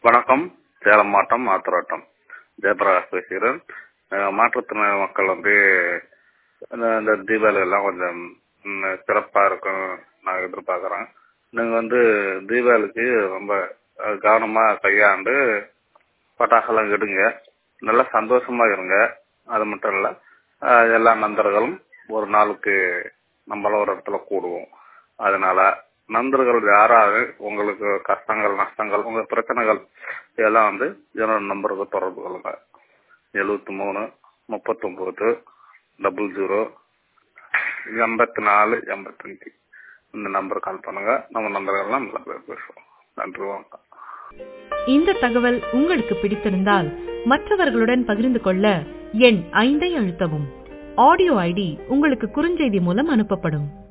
வணக்கம் சேலம் மாவட்டம் ஆத்திரோட்டம் ஜெயபிரகாஷ் பேசுகிறேன் அஹ் மாற்றுத்திறனாளி மக்கள் வந்து இந்த இந்த தீபாவளி எல்லாம் கொஞ்சம் ம், சிறப்பா இருக்கும் நான் எதிர்பார்க்குறேன் நீங்க வந்து தீபாவளிக்கு ரொம்ப அஹ், கவனமா கையாண்டு பட்டாசுலாம் எடுங்க நல்லா சந்தோஷமா இருங்க அது மட்டும் இல்ல அஹ், எல்லா நண்பர்களும் ஒரு நாளுக்கு நம்மள ஒரு இடத்துல கூடுவோம் அதனால நண்பர்கள் யாராவது உங்களுக்கு கஷ்டங்கள் நஷ்டங்கள் உங்க பிரச்சனைகள் இதெல்லாம் வந்து என்னோட நம்பருக்கு தொடர்பு கொள்ளுங்க எழுபத்தி மூணு முப்பத்தொம்போது டபுள் ஜீரோ எண்பத்தி நாலு எண்பத்தஞ்சு இந்த நம்பர் கால் பண்ணுங்க நம்ம நண்பர்கள்லாம் நல்லா பேர் பேசுவோம் நன்றி வணக்கம் இந்த தகவல் உங்களுக்கு பிடித்திருந்தால் மற்றவர்களுடன் பகிர்ந்து கொள்ள எண் ஐந்தை அழுத்தவும் ஆடியோ ஐடி உங்களுக்கு குறுஞ்செய்தி மூலம் அனுப்பப்படும்